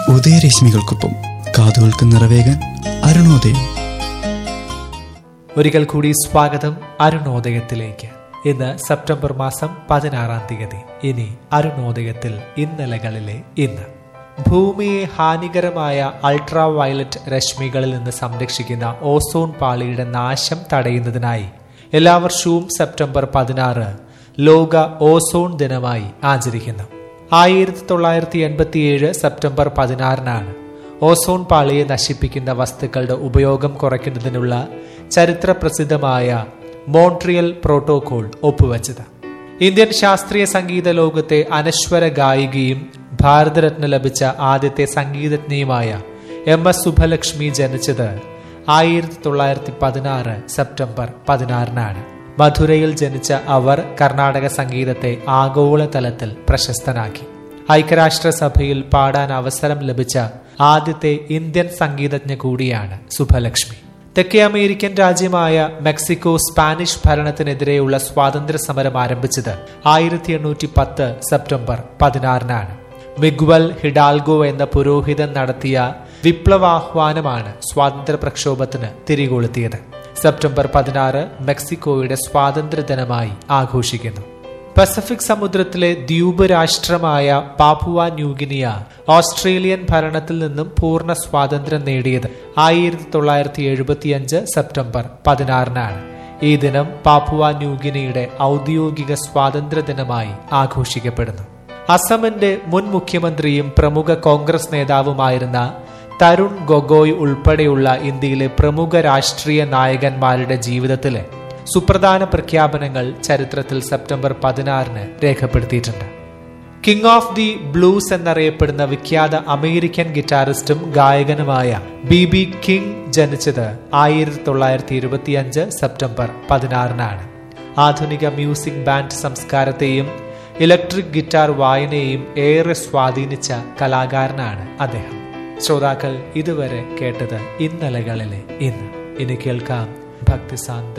ഉദയരശ്മികൾക്കൊപ്പം കാതുകൾക്ക് നിറവേകാൻ അരുണോദയം ഒരിക്കൽ കൂടി സ്വാഗതം അരുണോദയത്തിലേക്ക് ഇന്ന് സെപ്റ്റംബർ മാസം പതിനാറാം തീയതി ഇനി അരുണോദയത്തിൽ ഇന്നലകളിലെ ഇന്ന് ഭൂമിയെ ഹാനികരമായ അൾട്രാ വയലറ്റ് രശ്മികളിൽ നിന്ന് സംരക്ഷിക്കുന്ന ഓസോൺ പാളിയുടെ നാശം തടയുന്നതിനായി എല്ലാ വർഷവും സെപ്റ്റംബർ പതിനാറ് ലോക ഓസോൺ ദിനമായി ആചരിക്കുന്നു ആയിരത്തി തൊള്ളായിരത്തി എൺപത്തിയേഴ് സെപ്റ്റംബർ പതിനാറിനാണ് ഓസോൺ പാളിയെ നശിപ്പിക്കുന്ന വസ്തുക്കളുടെ ഉപയോഗം കുറയ്ക്കുന്നതിനുള്ള ചരിത്ര പ്രസിദ്ധമായ മോൺട്രിയൽ പ്രോട്ടോകോൾ ഒപ്പുവച്ചത് ഇന്ത്യൻ ശാസ്ത്രീയ സംഗീത ലോകത്തെ അനശ്വര ഗായികയും ഭാരതരത്ന ലഭിച്ച ആദ്യത്തെ സംഗീതജ്ഞയുമായ എം എസ് സുഭലക്ഷ്മി ജനിച്ചത് ആയിരത്തി തൊള്ളായിരത്തി പതിനാറ് സെപ്റ്റംബർ പതിനാറിനാണ് മധുരയിൽ ജനിച്ച അവർ കർണാടക സംഗീതത്തെ ആഗോളതലത്തിൽ പ്രശസ്തനാക്കി ഐക്യരാഷ്ട്രസഭയിൽ പാടാൻ അവസരം ലഭിച്ച ആദ്യത്തെ ഇന്ത്യൻ സംഗീതജ്ഞ കൂടിയാണ് സുഭലക്ഷ്മി തെക്കേ അമേരിക്കൻ രാജ്യമായ മെക്സിക്കോ സ്പാനിഷ് ഭരണത്തിനെതിരെയുള്ള സ്വാതന്ത്ര്യ സമരം ആരംഭിച്ചത് ആയിരത്തി എണ്ണൂറ്റി പത്ത് സെപ്റ്റംബർ പതിനാറിനാണ് മിഗ്വൽ ഹിഡാൽഗോ എന്ന പുരോഹിതൻ നടത്തിയ വിപ്ലവാഹ്വാനമാണ് സ്വാതന്ത്ര്യ പ്രക്ഷോഭത്തിന് തിരികൊളുത്തിയത് സെപ്റ്റംബർ പതിനാറ് മെക്സിക്കോയുടെ സ്വാതന്ത്ര്യ ദിനമായി ആഘോഷിക്കുന്നു പസഫിക് സമുദ്രത്തിലെ ദ്വീപ് രാഷ്ട്രമായ പാപ്പുവ ന്യൂഗിനിയ ഓസ്ട്രേലിയൻ ഭരണത്തിൽ നിന്നും പൂർണ്ണ സ്വാതന്ത്ര്യം നേടിയത് ആയിരത്തി തൊള്ളായിരത്തി എഴുപത്തിയഞ്ച് സെപ്റ്റംബർ പതിനാറിനാണ് ഈ ദിനം പാപ്പുവ ന്യൂഗിനിയുടെ ഔദ്യോഗിക സ്വാതന്ത്ര്യ ദിനമായി ആഘോഷിക്കപ്പെടുന്നു അസമിന്റെ മുൻ മുഖ്യമന്ത്രിയും പ്രമുഖ കോൺഗ്രസ് നേതാവുമായിരുന്ന തരുൺ ഗൊഗോയ് ഉൾപ്പെടെയുള്ള ഇന്ത്യയിലെ പ്രമുഖ രാഷ്ട്രീയ നായകന്മാരുടെ ജീവിതത്തിലെ സുപ്രധാന പ്രഖ്യാപനങ്ങൾ ചരിത്രത്തിൽ സെപ്റ്റംബർ പതിനാറിന് രേഖപ്പെടുത്തിയിട്ടുണ്ട് കിങ് ഓഫ് ദി ബ്ലൂസ് എന്നറിയപ്പെടുന്ന വിഖ്യാത അമേരിക്കൻ ഗിറ്റാറിസ്റ്റും ഗായകനുമായ ബി ബി കിങ് ജനിച്ചത് ആയിരത്തി തൊള്ളായിരത്തി ഇരുപത്തിയഞ്ച് സെപ്റ്റംബർ പതിനാറിനാണ് ആധുനിക മ്യൂസിക് ബാൻഡ് സംസ്കാരത്തെയും ഇലക്ട്രിക് ഗിറ്റാർ വായനയെയും ഏറെ സ്വാധീനിച്ച കലാകാരനാണ് അദ്ദേഹം ശ്രോതാക്കൾ ഇതുവരെ കേട്ടത് ഇന്നലകളിലെ ഇന്ന് ഇനി കേൾക്കാം ഭക്തിസാന്ദ്ര